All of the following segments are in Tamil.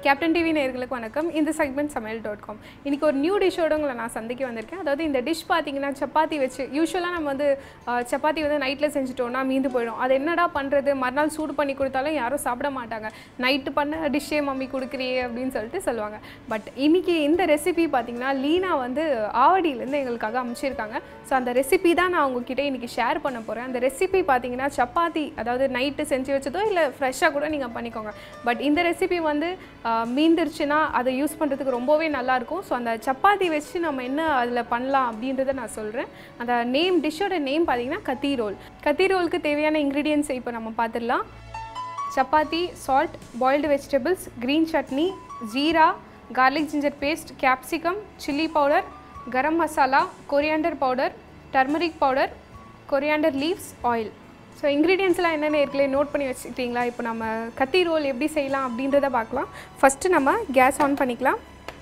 கேப்டன் டிவி நேயர்களுக்கு வணக்கம் இந்த செக்மெண்ட் சமையல் டாட் காம் இன்றைக்கி ஒரு நியூ டிஷ்ஷோட உங்களை நான் சந்தைக்கு வந்திருக்கேன் அதாவது இந்த டிஷ் பார்த்தீங்கன்னா சப்பாத்தி வச்சு யூஸ்வலாக நம்ம வந்து அஹ், சப்பாத்தி வந்து நைட்டில் செஞ்சுட்டோம்னா மீந்து போயிடும் அது என்னடா பண்ணுறது மறுநாள் சூடு பண்ணி கொடுத்தாலும் யாரும் சாப்பிட மாட்டாங்க நைட்டு பண்ண டிஷ்ஷே மம்மி கொடுக்குறியே அப்படின்னு சொல்லிட்டு சொல்லுவாங்க பட் இன்னைக்கு இந்த ரெசிபி பார்த்தீங்கன்னா லீனா வந்து ஆவடியிலேருந்து எங்களுக்காக அமைச்சிருக்காங்க ஸோ அந்த ரெசிபி தான் நான் உங்ககிட்ட இன்றைக்கி ஷேர் பண்ண போகிறேன் அந்த ரெசிபி பார்த்தீங்கன்னா சப்பாத்தி அதாவது நைட்டு செஞ்சு வச்சதோ இல்லை ஃப்ரெஷ்ஷாக கூட நீங்கள் பண்ணிக்கோங்க பட் இந்த ரெசிபி வந்து ஆஹ், மீந்துருச்சுன்னா அதை யூஸ் பண்ணுறதுக்கு ரொம்பவே நல்லாயிருக்கும் ஸோ அந்த சப்பாத்தி வச்சு நம்ம என்ன அதில் பண்ணலாம் அப்படின்றத நான் சொல்கிறேன் அந்த நேம் டிஷ்ஷோட நேம் பார்த்தீங்கன்னா கத்தி ரோல் கத்தி ரோலுக்கு தேவையான இன்க்ரீடியன்ஸ் இப்போ நம்ம பார்த்துடலாம் chapati salt boiled vegetables green chutney jeera garlic ginger paste capsicum chilli powder garam masala coriander powder turmeric powder coriander leaves oil so இன்க்ரீடியன்ஸ்லாம் என்னென்ன ஏற்கனவே நோட் பண்ணி வச்சுக்கிட்டீங்களா இப்போ நம்ம கத்தி ரோல் எப்படி செய்யலாம் அப்படின்றத பார்க்கலாம் ஃபஸ்ட்டு நம்ம கேஸ் ஆன் பண்ணிக்கலாம்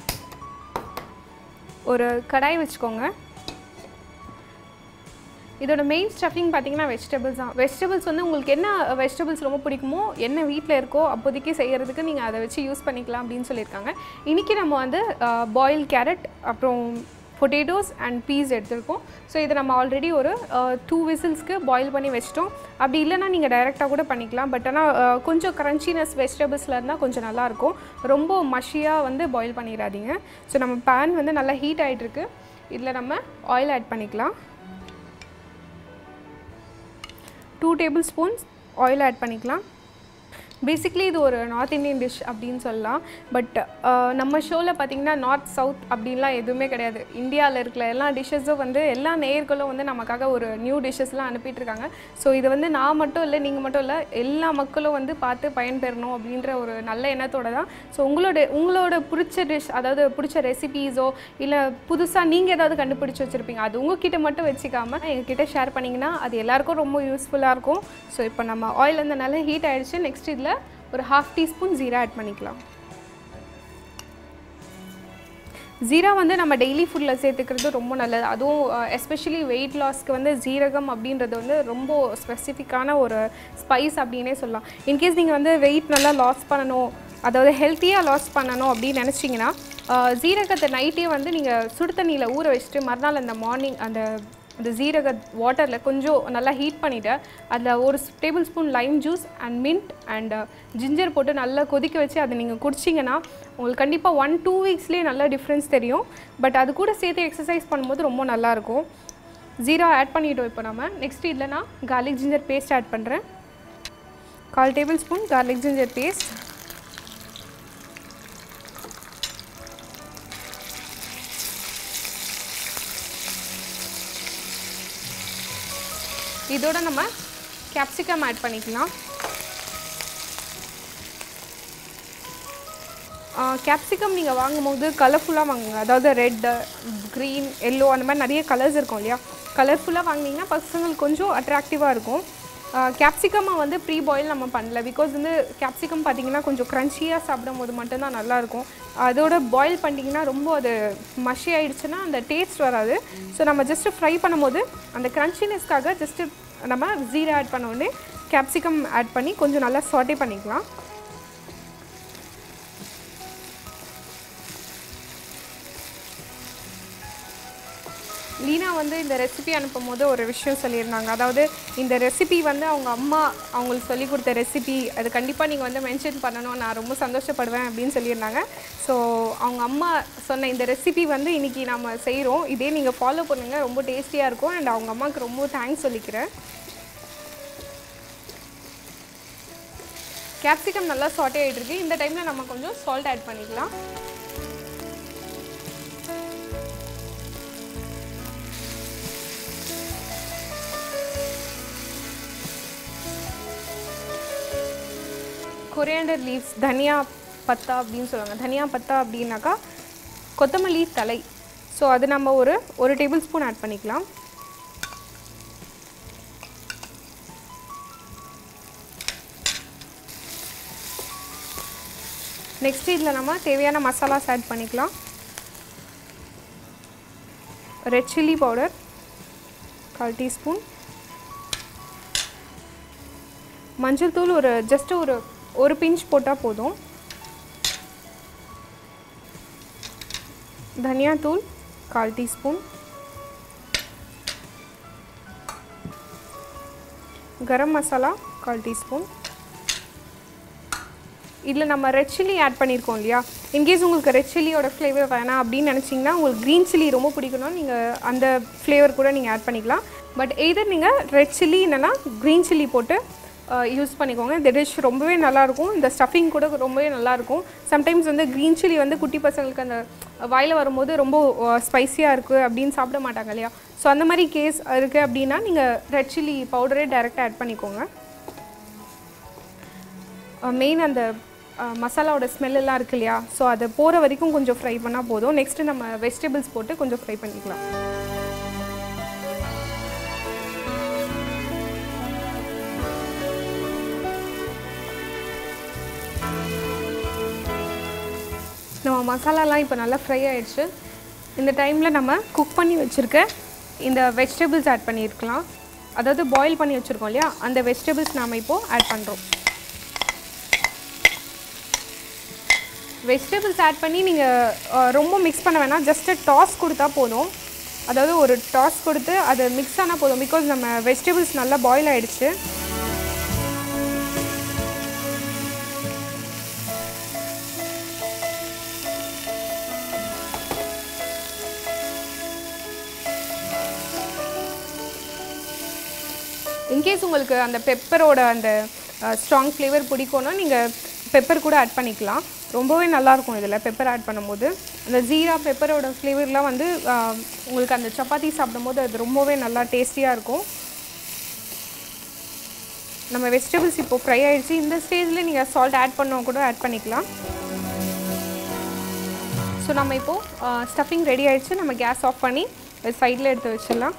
ஒரு கடாய் வச்சுக்கோங்க இதோட மெயின் ஸ்டஃபிங் பார்த்தீங்கன்னா வெஜிடபிள்ஸ் தான் வெஜிடபிள்ஸ் வந்து உங்களுக்கு என்ன வெஜிடபிள்ஸ் ரொம்ப பிடிக்குமோ என்ன வீட்டில் இருக்கோ அப்போதைக்கு செய்கிறதுக்கு நீங்கள் அதை வச்சு யூஸ் பண்ணிக்கலாம் அப்படின்னு சொல்லியிருக்காங்க இன்றைக்கி நம்ம வந்து பாயில் கேரட் அப்புறம் பொட்டேட்டோஸ் அண்ட் பீஸ் எடுத்திருக்கோம் ஸோ இதை நம்ம ஆல்ரெடி ஒரு டூ விசில்ஸ்க்கு பாயில் பண்ணி வச்சிட்டோம் அப்படி இல்லைன்னா நீங்கள் டைரெக்டாக கூட பண்ணிக்கலாம் பட் ஆனால் கொஞ்சம் க்ரன்ச்சினஸ் வெஜிடபிள்ஸில் இருந்தால் கொஞ்சம் நல்லாயிருக்கும் ரொம்ப மஷியாக வந்து பாயில் பண்ணிடாதீங்க ஸோ நம்ம பேன் வந்து நல்லா ஹீட் ஆகிட்டுருக்கு இதில் நம்ம ஆயில் ஆட் பண்ணிக்கலாம் two tablespoons oil add பண்ணிக்கலாம் பேசிக்லி இது ஒரு நார்த் இந்தியன் டிஷ் அப்படின்னு சொல்லலாம் பட் நம்ம ஷோவில் பார்த்தீங்கன்னா நார்த் சவுத் அப்படின்லாம் எதுவுமே கிடையாது இந்தியாவில் இருக்கிற எல்லா டிஷ்ஷஸும் வந்து எல்லா நேயர்களும் வந்து நமக்காக ஒரு நியூ டிஷ்ஷஸ்லாம் அனுப்பிட்டு இருக்காங்க ஸோ இது வந்து நான் மட்டும் இல்லை நீங்கள் மட்டும் இல்லை எல்லா மக்களும் வந்து பார்த்து பயன்பெறணும் அப்படின்ற ஒரு நல்ல எண்ணத்தோட தான் ஸோ உங்களோட உங்களோட பிடிச்ச டிஷ் அதாவது பிடிச்ச ரெசிபீஸோ இல்லை புதுசாக நீங்கள் ஏதாவது கண்டுபிடிச்சி வச்சுருப்பீங்க அது உங்ககிட்ட மட்டும் வச்சுக்காம எங்ககிட்ட ஷேர் பண்ணிங்கன்னா அது எல்லாருக்கும் ரொம்ப யூஸ்ஃபுல்லாக இருக்கும் ஸோ இப்போ நம்ம ஆயில் வந்து நல்லா ஹீட் ஆகிடுச்சு நெக்ஸ்ட் இதில் ஒரு ஹாஃப் டீஸ்பூன் ஜீரா ஆட் பண்ணிக்கலாம் ஜீரா வந்து நம்ம டெய்லி ஃபுட்டில் சேர்த்துக்கிறது ரொம்ப நல்லது அதுவும் எஸ்பெஷலி வெயிட் லாஸ்க்கு வந்து ஜீரகம் அப்படின்றது வந்து ரொம்ப ஸ்பெசிஃபிக்கான ஒரு ஸ்பைஸ் அப்படின்னே சொல்லலாம் இன்கேஸ் நீங்கள் வந்து வெயிட் நல்லா லாஸ் பண்ணணும் அதாவது ஹெல்த்தியாக லாஸ் பண்ணணும் அப்படின்னு நினச்சிங்கன்னா ஜீரகத்தை நைட்டே வந்து நீங்கள் சுடு தண்ணியில் ஊற வச்சுட்டு மறுநாள் அந்த மார்னிங் அந்த இந்த ஜீரக வாட்டரில் கொஞ்சம் நல்லா ஹீட் பண்ணிவிட்டு அதில் ஒரு tablespoon lime juice and mint and ginger போட்டு நல்லா கொதிக்க வச்சு அதை நீங்கள் குடிச்சிங்கன்னா உங்களுக்கு கண்டிப்பாக ஒன் டூ வீக்ஸ்லேயே நல்ல டிஃப்ரென்ஸ் தெரியும் பட் அது கூட சேர்த்து எக்ஸசைஸ் பண்ணும்போது ரொம்ப நல்லாயிருக்கும் ஜீரா ஆட் பண்ணிட்டோம் இப்போ நம்ம நெக்ஸ்ட் இதில் நான் கார்லிக் ஜிஞ்சர் பேஸ்ட் ஆட் பண்ணுறேன் கால் tablespoon garlic ginger paste இதோட நம்ம கேப்சிகம் ஆட் பண்ணிக்கலாம் கேப்சிகம் நீங்கள் வாங்கும்போது கலர்ஃபுல்லாக வாங்குங்க அதாவது ரெட்டு க்ரீன் எல்லோ அந்த மாதிரி நிறைய கலர்ஸ் இருக்கும் இல்லையா கலர்ஃபுல்லாக வாங்கினீங்கன்னா பசங்களுக்கு கொஞ்சம் அட்ராக்டிவாக இருக்கும் கேப்சிகமை வந்து ப்ரீ பாயில் நம்ம பண்ணல பிகாஸ் வந்து கேப்சிகம் பார்த்தீங்கன்னா கொஞ்சம் க்ரன்ச்சியாக சாப்பிடும் போது மட்டும்தான் நல்லாயிருக்கும் அதோட பாயில் பண்ணிட்டீங்கன்னா ரொம்ப அது மஷி ஆயிடுச்சுன்னா அந்த டேஸ்ட் வராது ஸோ நம்ம ஜஸ்ட்டு ஃப்ரை பண்ணும்போது அந்த க்ரன்ச்சினஸ்க்காக ஜஸ்ட்டு நம்ம ஜீரா ஆட் பண்ண உடனே கேப்சிகம் ஆட் பண்ணி கொஞ்சம் நல்லா சாட்டே பண்ணிக்கலாம் லீனா வந்து இந்த ரெசிபி அனுப்பும் போது ஒரு விஷயம் சொல்லியிருந்தாங்க அதாவது இந்த ரெசிபி வந்து அவங்க அம்மா அவங்களுக்கு சொல்லி கொடுத்த ரெசிபி அது கண்டிப்பாக நீங்கள் வந்து மென்ஷன் பண்ணணும் நான் ரொம்ப சந்தோஷப்படுவேன் அப்படின்னு சொல்லியிருந்தாங்க ஸோ அவங்க அம்மா சொன்ன இந்த ரெசிபி வந்து இன்றைக்கி நம்ம செய்கிறோம் இதே நீங்கள் ஃபாலோ பண்ணுங்கள் ரொம்ப டேஸ்டியாக இருக்கும் அண்ட் அவங்க அம்மாவுக்கு ரொம்ப தேங்க்ஸ் சொல்லிக்கிறேன் கேப்சிகம் நல்லா சாட்டே ஆகிட்டு இருக்கு இந்த டைமில் நம்ம கொஞ்சம் சால்ட் ஆட் பண்ணிக்கலாம் கொரியாண்டர் லீவ்ஸ் தனியா பத்தா அப்படின்னு சொல்லுவாங்க தனியா பத்தா அப்படின்னாக்கா கொத்தமல்லி தலை ஸோ அது நம்ம ஒரு ஒரு டேபிள் ஸ்பூன் ஆட் பண்ணிக்கலாம் நெக்ஸ்ட் இதில் நம்ம தேவையான மசாலாஸ் ஆட் பண்ணிக்கலாம் ரெட் சில்லி பவுடர் கால் டீஸ்பூன் மஞ்சள் தூள் ஒரு ஜஸ்ட் ஒரு ஒரு பிஞ்ச் போட்டால் போதும் தனியாத்தூள் கால் டீஸ்பூன் கரம் மசாலா கால் டீஸ்பூன் இதில் நம்ம ரெட் சில்லி ஆட் பண்ணியிருக்கோம் இல்லையா இன்கேஸ் உங்களுக்கு ரெட் சில்லியோட ஃப்ளேவர் வேணாம் அப்படின்னு நினச்சிங்கன்னா உங்களுக்கு க்ரீன் சில்லி ரொம்ப பிடிக்கணும் நீங்கள் அந்த ஃப்ளேவர் கூட நீங்கள் ஆட் பண்ணிக்கலாம் பட் எய்தர் நீங்கள் ரெட் சில்லி இல்லைன்னா க்ரீன் சில்லி போட்டு யூஸ் பண்ணிக்கோங்க இந்த டிஷ் ரொம்பவே நல்லாயிருக்கும் இந்த ஸ்டஃபிங் கூட ரொம்பவே நல்லாயிருக்கும் சம்டைம்ஸ் வந்து க்ரீன் சில்லி வந்து குட்டி பசங்களுக்கு அந்த வாயில் வரும்போது ரொம்ப ஸ்பைஸியாக இருக்குது அப்படின்னு சாப்பிட மாட்டாங்க இல்லையா ஸோ அந்த மாதிரி கேஸ் இருக்குது அப்படின்னா நீங்கள் ரெட் சில்லி பவுடரே டைரெக்டாக ஆட் பண்ணிக்கோங்க மெயின் அந்த அஹ், மசாலாவோட ஸ்மெல் எல்லாம் இருக்கு இல்லையா ஸோ அதை போகிற வரைக்கும் கொஞ்சம் ஃப்ரை பண்ணால் போதும் நெக்ஸ்ட்டு நம்ம வெஜிடபிள்ஸ் போட்டு கொஞ்சம் ஃப்ரை பண்ணிக்கலாம் நம்ம மசாலாலாம் இப்போ நல்லா ஃப்ரை ஆயிடுச்சு இந்த டைமில் நம்ம குக் பண்ணி வச்சுருக்க இந்த வெஜிடபிள்ஸ் ஆட் பண்ணியிருக்கலாம் அதாவது பாயில் பண்ணி வச்சுருக்கோம் இல்லையா அந்த வெஜிடபிள்ஸ் நாம் இப்போது ஆட் பண்ணுறோம் வெஜிடபிள்ஸ் ஆட் பண்ணி நீங்கள் ரொம்ப மிக்ஸ் பண்ண வேணாம் ஜஸ்ட்டு டாஸ் கொடுத்தா போதும் அதாவது ஒரு டாஸ் கொடுத்து அது மிக்ஸ் ஆனால் போதும் பிகாஸ் நம்ம வெஜிடபிள்ஸ் நல்லா பாயில் ஆயிடுச்சு இன்கேஸ் உங்களுக்கு அந்த பெப்பரோட அந்த ஸ்ட்ராங் ஃப்ளேவர் பிடிக்கும்னா நீங்கள் பெப்பர் கூட ஆட் பண்ணிக்கலாம் ரொம்பவே நல்லாயிருக்கும் இதில் பெப்பர் ஆட் பண்ணும்போது அந்த ஜீரா பெப்பரோட ஃப்ளேவர்லாம் வந்து அஹ், உங்களுக்கு அந்த சப்பாத்தி சாப்பிடும்போது அது ரொம்பவே நல்லா டேஸ்டியாக இருக்கும் நம்ம வெஜிடபிள்ஸ் இப்போ ஃப்ரை ஆயிடுச்சு இந்த ஸ்டேஜில் நீங்கள் சால்ட் ஆட் பண்ண கூட ஆட் பண்ணிக்கலாம் ஸோ நம்ம இப்போது ஸ்டஃபிங் ரெடி ஆயிடுச்சு நம்ம கேஸ் ஆஃப் பண்ணி சைடில் எடுத்து வச்சிடலாம்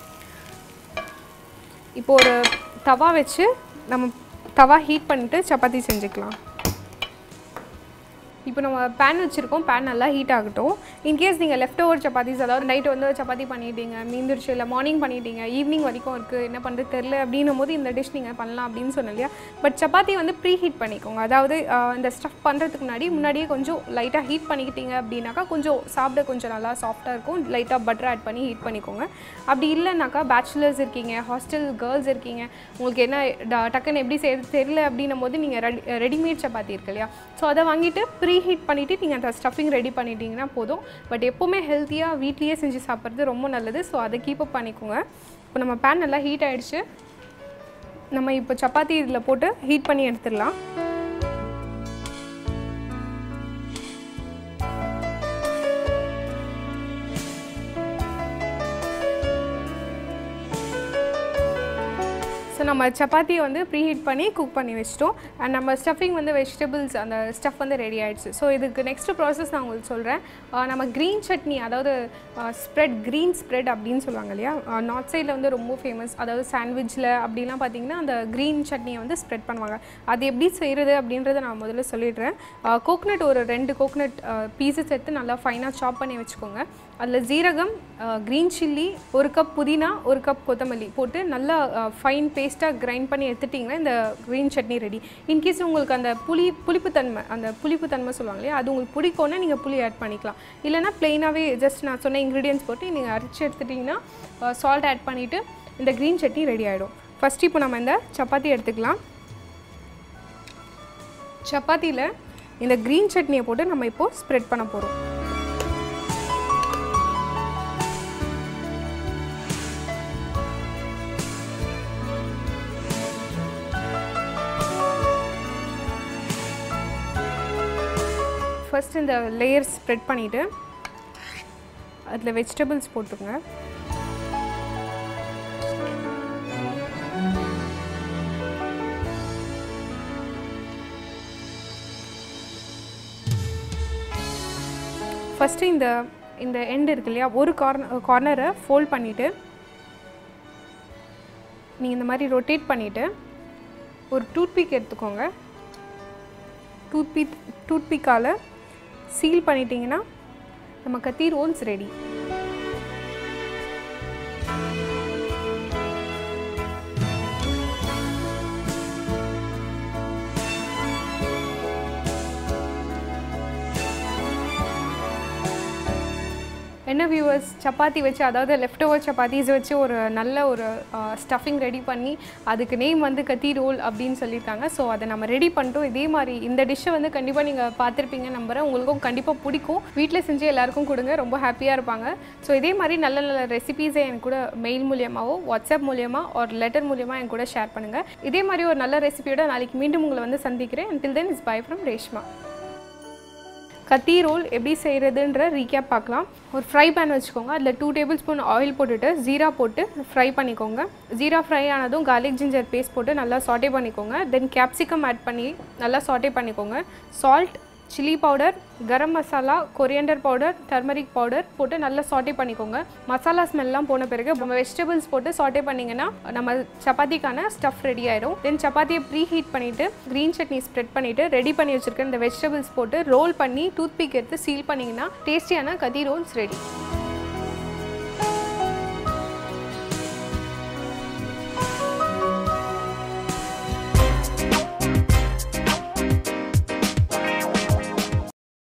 இப்போ ஒரு தவா வச்சு நம்ம தவா ஹீட் பண்ணிட்டு சப்பாத்தி செஞ்சுக்கலாம் இப்போ நம்ம பேன் வச்சுருக்கோம் பேன் நல்லா ஹீட் ஆகட்டும் இன்கேஸ் நீங்கள் லெஃப்ட் ஓவர் சப்பாத்திஸ் அதாவது நைட் வந்து சப்பாத்தி பண்ணிட்டீங்க மீந்துருச்சு இல்லை மார்னிங் பண்ணிட்டீங்க ஈவினிங் வரைக்கும் இருக்குது என்ன பண்ணுறது தெரில அப்படின்னும் போது இந்த டிஷ் நீங்கள் பண்ணலாம் அப்படின்னு சொன்னேன் இல்லையா பட் சப்பாத்தி வந்து ப்ரீ ஹீட் பண்ணிக்கோங்க அதாவது ஆஹ், இந்த ஸ்டஃப் பண்ணுறதுக்கு முன்னாடி முன்னாடியே கொஞ்சம் லைட்டாக ஹீட் பண்ணிக்கிட்டீங்க அப்படின்னாக்கா கொஞ்சம் சாப்பிட கொஞ்சம் நல்லா சாஃப்டாக இருக்கும் லைட்டாக பட்டர் ஆட் பண்ணி ஹீட் பண்ணிக்கோங்க அப்படி இல்லைனாக்கா பேச்சுலர்ஸ் இருக்கீங்க ஹாஸ்டல் கேர்ள்ஸ் இருக்கீங்க உங்களுக்கு என்ன ட- டக்குன்னு எப்படி செய்யறது தெரியல அப்படின்னும் போது நீங்கள் ரெடி ரெடிமேட் சப்பாத்தி இருக்கு இல்லையா ஸோ அதை வாங்கிட்டு ப்ரீ ஹீட் பண்ணிவிட்டு நீங்கள் அந்த ஸ்டஃபிங் ரெடி பண்ணிட்டீங்கன்னா போதும் பட் எப்போவுமே ஹெல்த்தியாக வீட்லேயே செஞ்சு சாப்பிட்றது ரொம்ப நல்லது ஸோ அதை கீப் அப் பண்ணிக்கோங்க இப்போ நம்ம பேன் நல்லா ஹீட் ஆயிடுச்சு நம்ம இப்போ சப்பாத்தி இதில் போட்டு ஹீட் பண்ணி எடுத்துடலாம் ஸோ நம்ம சப்பாத்தியை வந்து ப்ரீஹீட் பண்ணி குக் பண்ணி வச்சிட்டோம் அண்ட் நம்ம ஸ்டஃபிங் வந்து வெஜிடபிள்ஸ் அந்த ஸ்டஃப் வந்து ரெடி ஆயிடுச்சு ஸோ இதுக்கு நெக்ஸ்ட் ப்ராசஸ் நான் உங்களுக்கு சொல்கிறேன் நம்ம க்ரீன் சட்னி அதாவது ஸ்ப்ரெட் க்ரீன் ஸ்ப்ரெட் அப்படின்னு சொல்லுவாங்க இல்லையா நார்த் சைடில் வந்து ரொம்ப ஃபேமஸ் அதாவது சாண்ட்விச்சில் அப்படிலாம் பார்த்தீங்கன்னா அந்த க்ரீன் சட்னியை வந்து ஸ்ப்ரெட் பண்ணுவாங்க அது எப்படி செய்கிறது அப்படின்றத நான் முதல்ல சொல்லிடுறேன் கோக்னட் ஒரு ரெண்டு கோக்னட் பீசஸ் எடுத்து நல்லா ஃபைனாக சாப் பண்ணி வச்சுக்கோங்க அதில் ஜீரகம் க்ரீன் சில்லி ஒரு கப் புதினா ஒரு கப் கொத்தமல்லி போட்டு நல்லா ஃபைன் பேஸ்ட்டாக கிரைண்ட் பண்ணி எடுத்துட்டிங்கன்னா இந்த க்ரீன் சட்னி ரெடி இன்கேஸ் உங்களுக்கு அந்த புளி புளிப்புத்தன்மை அந்த புளிப்புத்தன்மை சொல்லுவாங்க இல்லையா அது உங்களுக்கு பிடிக்கும்னா நீங்கள் புளி ஆட் பண்ணிக்கலாம் இல்லைனா ப்ளெயினாகவே ஜஸ்ட் நான் சொன்ன இன்க்ரீடியன்ஸ் போட்டு நீங்கள் அரைச்சி எடுத்துட்டிங்கன்னா சால்ட் ஆட் பண்ணிவிட்டு இந்த க்ரீன் சட்னி ரெடி ஆகிடும் ஃபஸ்ட் இப்போ நம்ம இந்த சப்பாத்தி எடுத்துக்கலாம் சப்பாத்தியில் இந்த க்ரீன் சட்னியை போட்டு நம்ம இப்போது ஸ்ப்ரெட் பண்ண போகிறோம் ஃபர்ஸ்ட் இந்த லேயர் ஸ்ப்ரெட் பண்ணிவிட்டு அதில் வெஜிடபிள்ஸ் போட்டுருங்க ஃபஸ்ட்டு இந்த இந்த எண்ட் இருக்கு இல்லையா ஒரு கார்னர் கார்னரை ஃபோல்ட் பண்ணிவிட்டு நீங்கள் இந்த மாதிரி ரொட்டேட் பண்ணிவிட்டு ஒரு டூத்பிக் எடுத்துக்கோங்க டூத்பிக் டூத்பிக்கால் சீல் பண்ணிட்டீங்கன்னா நம்ம கத்தி ரோல்ஸ் ரெடி என்ன வியூவர்ஸ் சப்பாத்தி வச்சு அதாவது லெஃப்ட் ஓவர் சப்பாத்திஸ் வச்சு ஒரு நல்ல ஒரு ஸ்டஃபிங் ரெடி பண்ணி அதுக்கு நேம் வந்து கத்தி ரோல் அப்படின்னு சொல்லியிருக்காங்க ஸோ அதை நம்ம ரெடி பண்ணிட்டோம் இதே மாதிரி இந்த டிஷ்ஷை வந்து கண்டிப்பாக நீங்கள் பார்த்துருப்பீங்க நம்புறேன் உங்களுக்கும் கண்டிப்பாக பிடிக்கும் வீட்டில் செஞ்சு எல்லாருக்கும் கொடுங்க ரொம்ப ஹாப்பியாக இருப்பாங்க ஸோ இதே மாதிரி நல்ல நல்ல ரெசிபீஸை என் கூட மெயில் மூலியமாகவோ வாட்ஸ்அப் மூலியமாக ஒரு லெட்டர் மூலியமாக என் கூட ஷேர் பண்ணுங்கள் இதே மாதிரி ஒரு நல்ல ரெசிபியோட நாளைக்கு மீண்டும் உங்களை வந்து சந்திக்கிறேன் until then is bye from Reshma kathi roll எப்படி செய்கிறதுன்ற ரீகேப் பார்க்கலாம் ஒரு ஃப்ரை பேன் வச்சுக்கோங்க அதில் டூ டேபிள் ஸ்பூன் ஆயில் போட்டுட்டு ஜீரா போட்டு ஃப்ரை பண்ணிக்கோங்க ஜீரா ஃப்ரை ஆனதும் garlic ஜிஞ்சர் பேஸ்ட் போட்டு நல்லா சாட்டே பண்ணிக்கோங்க தென் கேப்சிகம் ஆட் பண்ணி நல்லா சாட்டே பண்ணிக்கோங்க salt chilli powder garam masala coriander powder turmeric powder போட்டு நல்லா சாட்டே பண்ணிக்கோங்க மசாலா ஸ்மெல்லாம் போன பிறகு நம்ம வெஜிடபிள்ஸ் போட்டு சாட்டே பண்ணிங்கன்னா நம்ம சப்பாத்திக்கான ஸ்டஃப் ரெடி ஆயிடும் தென் சப்பாத்தியை ப்ரீ ஹீட் பண்ணிவிட்டு க்ரீன் சட்னி ஸ்ப்ரெட் பண்ணிவிட்டு ரெடி பண்ணி வச்சுருக்க இந்த வெஜிடபிள்ஸ் போட்டு ரோல் பண்ணி டூத் பிக் எடுத்து சீல் பண்ணிங்கன்னா டேஸ்டியான கதி ரோல்ஸ் ரெடி